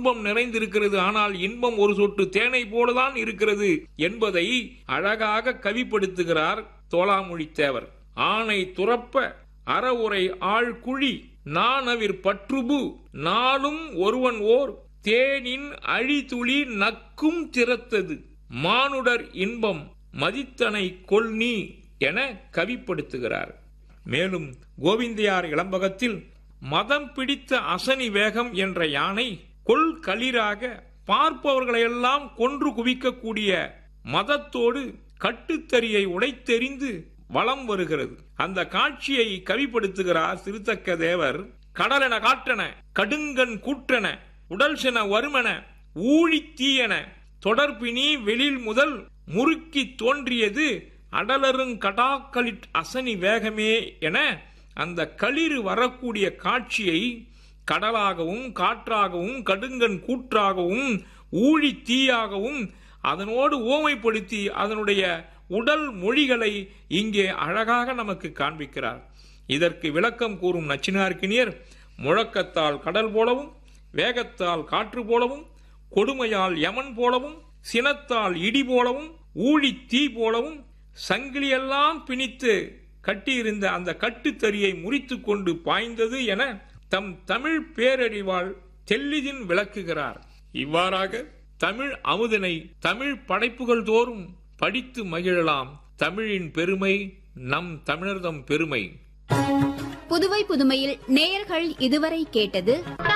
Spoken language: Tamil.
துன்பம் நிறைந்திருக்கிறது ஆனால் இன்பம் ஒரு சொட்டு தேனை போலதான் இருக்கிறது என்பதை அழகாக கவிப்படுத்துகிறார் தோளாமொழி தேவர் ஆணை துறப்ப அறவுரை ஆழ்குழி நானவிர் பற்றுபு நாளும் ஒருவன் ஓர் தேனின் அழிதுளி நக்கும் திறத்தது மானுடர் இன்பம் மதித்தனை கொல்நீ என கவிப்படுத்துகிறார் மேலும் கோவிந்தியார் இளம்பகத்தில் மதம் பிடித்த அசனி வேகம் என்ற யானை கொல் களிராக பார்ப்பவர்களையெல்லாம் கொன்று குவிக்கக்கூடிய மதத்தோடு கட்டுத்தறியை உடைத்தெறிந்து வலம் வருகிறது அந்த காட்சியை கவிப்படுத்துகிறார் திருத்தக்க தேவர் கடலென காற்றன கடுங்கன் கூற்றன உடல் சென வருமென ஊழி தீயன தொடர்பினி வெளில் முதல் முறுக்கி தோன்றியது அடலருங் கடாக்களிட் அசனி வேகமே என அந்த களிறு வரக்கூடிய காட்சியை கடலாகவும் காற்றாகவும் கடுங்கன் கூற்றாகவும் ஊழி தீயாகவும் அதனோடு ஓமைப்படுத்தி அதனுடைய உடல் மொழிகளை இங்கே அழகாக நமக்கு காண்பிக்கிறார் இதற்கு விளக்கம் கூறும் நச்சினார்க்கினியர் முழக்கத்தால் கடல் போலவும் வேகத்தால் காற்று போலவும் கொடுமையால் யமன் போலவும் சினத்தால் இடி போலவும் ஊழி தீ போலவும் சங்கிலியெல்லாம் பிணித்து கட்டியிருந்த அந்த கட்டுத்தறியை முறித்து கொண்டு பாய்ந்தது என தம் தமிழ் பேரறிவால் தெல்லிதின் விளக்குகிறார் இவ்வாறாக தமிழ் அமுதனை தமிழ் படைப்புகள் தோறும் படித்து மகிழலாம் தமிழின் பெருமை நம் தமிழர்தம் பெருமை புதுவை புதுமையில் நேயர்கள் இதுவரை கேட்டது